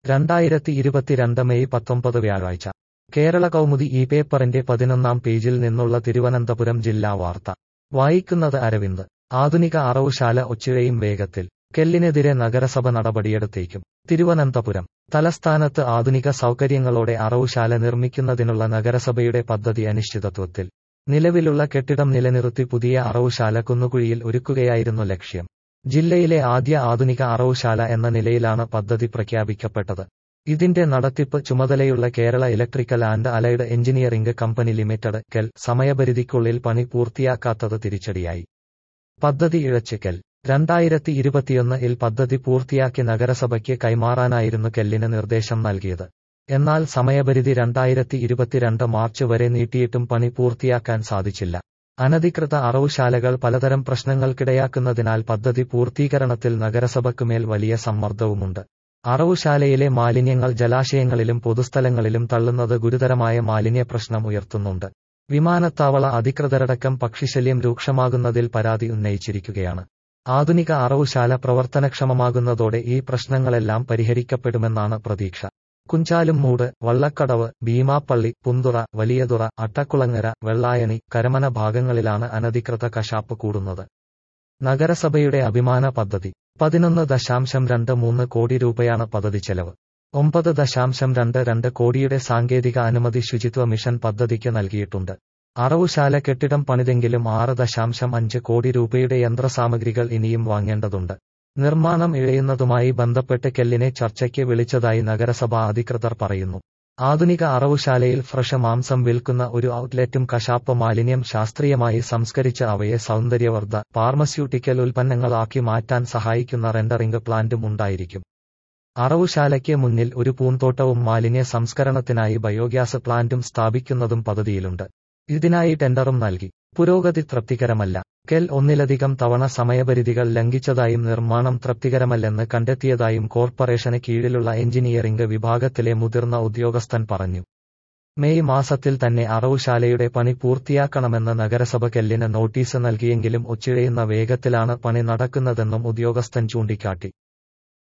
രണ്ടായിരത്തി ഇരുപത്തിരണ്ട് മെയ് പത്തൊമ്പത് വ്യാഴാഴ്ച കേരള കൗമുദി ഈ പേപ്പറിന്റെ പതിനൊന്നാം പേജിൽ നിന്നുള്ള തിരുവനന്തപുരം ജില്ലാ വാർത്ത വായിക്കുന്നത് അരവിന്ദ് ആധുനിക അറവുശാല ഒച്ചിഴയും വേഗത്തിൽ കെല്ലിനെതിരെ നഗരസഭ നടപടിയെടുത്തേക്കും തിരുവനന്തപുരം തലസ്ഥാനത്ത് ആധുനിക സൗകര്യങ്ങളോടെ അറവുശാല നിർമ്മിക്കുന്നതിനുള്ള നഗരസഭയുടെ പദ്ധതി അനിശ്ചിതത്വത്തിൽ നിലവിലുള്ള കെട്ടിടം നിലനിർത്തി പുതിയ അറവുശാല കുന്നുകുഴിയിൽ ഒരുക്കുകയായിരുന്നു ലക്ഷ്യം ജില്ലയിലെ ആദ്യ ആധുനിക അറവുശാല എന്ന നിലയിലാണ് പദ്ധതി പ്രഖ്യാപിക്കപ്പെട്ടത് ഇതിന്റെ നടത്തിപ്പ് ചുമതലയുള്ള Kerala electrical and allied engineering company limited KEL സമയപരിധിക്കുള്ളിൽ പണി പൂർത്തിയാക്കാത്തത് തിരിച്ചടിയായി പദ്ധതി ഇഴച്ചുകെൽ രണ്ടായിരത്തി ഇരുപത്തിയൊന്ന് ഇൽ പദ്ധതി പൂർത്തിയാക്കി നഗരസഭയ്ക്ക് കൈമാറാനായിരുന്നു കെല്ലിന് നിർദ്ദേശം നൽകിയത് എന്നാൽ സമയപരിധി രണ്ടായിരത്തി ഇരുപത്തിരണ്ട് മാർച്ച് വരെ നീട്ടിയിട്ടും പണി പൂർത്തിയാക്കാൻ സാധിച്ചില്ല അനധികൃത അറവുശാലകൾ പലതരം പ്രശ്നങ്ങൾക്കിടയാക്കുന്നതിനാൽ പദ്ധതി പൂർത്തീകരണത്തിൽ നഗരസഭയ്ക്കുമേൽ വലിയ സമ്മർദ്ദവുമുണ്ട് അറവുശാലയിലെ മാലിന്യങ്ങൾ ജലാശയങ്ങളിലും പൊതുസ്ഥലങ്ങളിലും തള്ളുന്നത് ഗുരുതരമായ മാലിന്യ പ്രശ്നം ഉയർത്തുന്നുണ്ട് വിമാനത്താവള അധികൃതരടക്കം പക്ഷിശല്യം രൂക്ഷമാകുന്നതിൽ പരാതി ഉന്നയിച്ചിരിക്കുകയാണ് ആധുനിക അറവുശാല പ്രവർത്തനക്ഷമമാകുന്നതോടെ ഈ പ്രശ്നങ്ങളെല്ലാം പരിഹരിക്കപ്പെടുമെന്നാണ് പ്രതീക്ഷ കുഞ്ചാലും മൂട് വള്ളക്കടവ് ഭീമാപ്പള്ളി പുന്തുറ വലിയതുറ അട്ടക്കുളങ്ങര വെള്ളായണി കരമന ഭാഗങ്ങളിലാണ് അനധികൃത കശാപ്പ് കൂടുന്നത് നഗരസഭയുടെ അഭിമാന പദ്ധതി പതിനൊന്ന് ദശാംശം രണ്ട് മൂന്ന് കോടി രൂപയാണ് പദ്ധതി ചെലവ് ഒമ്പത് ദശാംശം രണ്ട് രണ്ട് കോടിയുടെ സാങ്കേതിക അനുമതി ശുചിത്വ മിഷൻ പദ്ധതിക്ക് നൽകിയിട്ടുണ്ട് അറവുശാല കെട്ടിടം പണിതെങ്കിലും ആറ് ദശാംശം അഞ്ച് കോടി രൂപയുടെ യന്ത്രസാമഗ്രികൾ ഇനിയും വാങ്ങേണ്ടതുണ്ട് നിർമ്മാണം ഇഴയുന്നതുമായി ബന്ധപ്പെട്ട് കെല്ലിനെ ചർച്ചയ്ക്ക് വിളിച്ചതായി നഗരസഭാ അധികൃതർ പറയുന്നു ആധുനിക അറവുശാലയിൽ ഫ്രഷ് മാംസം വിൽക്കുന്ന ഒരു ഔട്ട്ലെറ്റും കശാപ്പ് മാലിന്യം ശാസ്ത്രീയമായി സംസ്കരിച്ച് അവയെ സൗന്ദര്യവർദ്ധ ഫാർമസ്യൂട്ടിക്കൽ ഉൽപ്പന്നങ്ങളാക്കി മാറ്റാൻ സഹായിക്കുന്ന റെൻഡറിംഗ് പ്ലാന്റും ഉണ്ടായിരിക്കും അറവുശാലയ്ക്ക് മുന്നിൽ ഒരു പൂന്തോട്ടവും മാലിന്യ സംസ്കരണത്തിനായി ബയോഗ്യാസ് പ്ലാന്റും സ്ഥാപിക്കുന്നതും പദ്ധതിയിലുണ്ട് ഇതിനായി ടെൻഡറും നൽകി പുരോഗതി തൃപ്തികരമല്ല കെൽ ഒന്നിലധികം തവണ സമയപരിധികൾ ലംഘിച്ചതായും നിർമ്മാണം തൃപ്തികരമല്ലെന്ന് കണ്ടെത്തിയതായും കോർപ്പറേഷന് കീഴിലുള്ള എഞ്ചിനീയറിംഗ് വിഭാഗത്തിലെ മുതിർന്ന ഉദ്യോഗസ്ഥൻ പറഞ്ഞു മെയ് മാസത്തിൽ തന്നെ അറവുശാലയുടെ പണി പൂർത്തിയാക്കണമെന്ന് നഗരസഭ കെല്ലിന് നോട്ടീസ് നൽകിയെങ്കിലും ഒച്ചിഴയുന്ന വേഗത്തിലാണ് പണി നടക്കുന്നതെന്നും ഉദ്യോഗസ്ഥൻ ചൂണ്ടിക്കാട്ടി